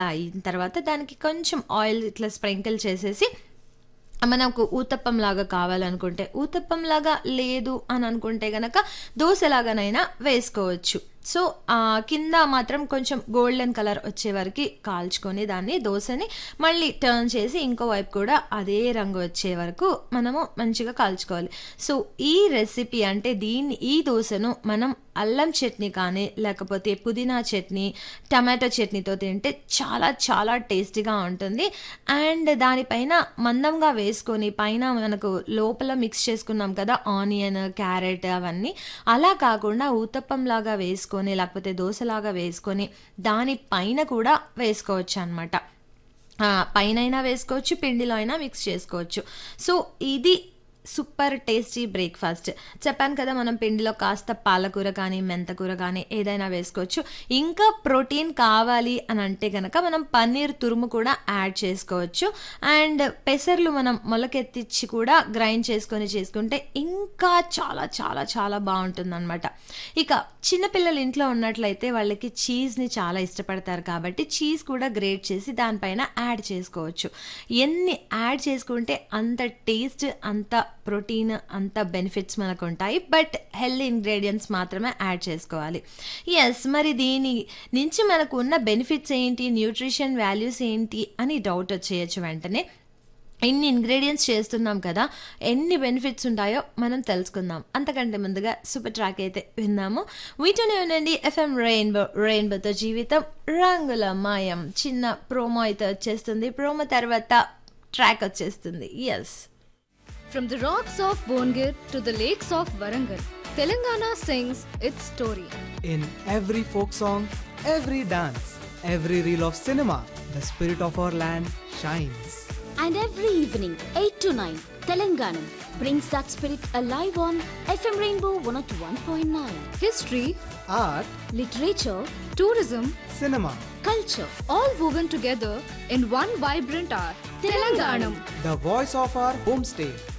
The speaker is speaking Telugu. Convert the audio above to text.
అయిన తర్వాత దానికి కొంచెం ఆయిల్ ఇట్లా స్ప్రింకిల్ చేసేసి మనకు ఊతప్పం లాగా కావాలనుకుంటే ఊతప్పం లాగా లేదు అని అనుకుంటే గనక దోశలాగానైనా వేసుకోవచ్చు సో ఆ, కింద మాత్రం కొంచెం గోల్డెన్ కలర్ వచ్చే వరకు కాల్చుకొని దాన్ని దోశని మళ్ళీ టర్న్ చేసి ఇంకో వైపు కూడా అదే రంగు వచ్చే వరకు మనము మంచిగా కాల్చుకోవాలి సో ఈ రెసిపీ అంటే దీన్ని ఈ దోశను మనం అల్లం చట్నీ కానీ లేకపోతే పుదీనా చట్నీ టమాటో చట్నీతో తింటే చాలా చాలా టేస్టీగా ఉంటుంది అండ్ దానిపైన మందంగా వేసుకొని పైన మనకు లోపల మిక్స్ చేసుకున్నాం కదా ఆనియన్ క్యారెట్ అవన్నీ అలా కాకుండా ఊతప్పం లాగా వేసుకొని లేకపోతే దోశలాగా వేసుకొని దానిపైన కూడా వేసుకోవచ్చు అనమాట పైన వేసుకోవచ్చు పిండిలో అయినా మిక్స్ చేసుకోవచ్చు సో ఇది సూపర్ టేస్టీ బ్రేక్ఫాస్ట్ చెప్పాను కదా మనం పిండిలో కాస్త పాలకూర కానీ మెంతకూర కానీ ఏదైనా వేసుకోవచ్చు ఇంకా ప్రోటీన్ కావాలి అని అంటే కనుక మనం పన్నీర్ తురుము కూడా యాడ్ చేసుకోవచ్చు అండ్ పెసర్లు మనం మొలకెత్తిచ్చి కూడా గ్రైండ్ చేసుకొని చేసుకుంటే ఇంకా చాలా చాలా చాలా బాగుంటుంది అనమాట ఇక చిన్నపిల్లలు ఇంట్లో ఉన్నట్లయితే వాళ్ళకి చీజ్ని చాలా ఇష్టపడతారు కాబట్టి చీజ్ కూడా గ్రేట్ చేసి దానిపైన యాడ్ చేసుకోవచ్చు ఎన్ని యాడ్ చేసుకుంటే అంత టేస్ట్ అంత ప్రోటీన్ అంత బెనిఫిట్స్ మనకు ఉంటాయి బట్ హెల్తీ ఇంగ్రీడియంట్స్ మాత్రమే యాడ్ చేసుకోవాలి ఎస్ మరి దీని నుంచి మనకు ఉన్న బెనిఫిట్స్ ఏంటి న్యూట్రిషన్ వాల్యూస్ ఏంటి అని డౌట్ వచ్చేయచ్చు వెంటనే ఎన్ని ఇంగ్రీడియంట్స్ చేస్తున్నాం కదా ఎన్ని బెనిఫిట్స్ ఉంటాయో మనం తెలుసుకుందాం అంతకంటే ముందుగా సూపర్ ట్రాక్ అయితే విన్నాము వీటినే ఉండండి ఎఫ్ఎం రెయిన్బో రెయిన్బోతో జీవితం రంగుల మాయం చిన్న ప్రోమో అయితే వచ్చేస్తుంది ప్రోమో తర్వాత ట్రాక్ వచ్చేస్తుంది yes From the rocks of Bongir to the lakes of Warangal, Telangana sings its story. In every folk song, every dance, every reel of cinema, the spirit of our land shines. And every evening, 8 to 9, Telanganam brings that spirit alive on FM Rainbow 101.9. History, Art, Literature, tourism, cinema, culture, all woven together in one vibrant art. Telanganam. the voice of our homestay.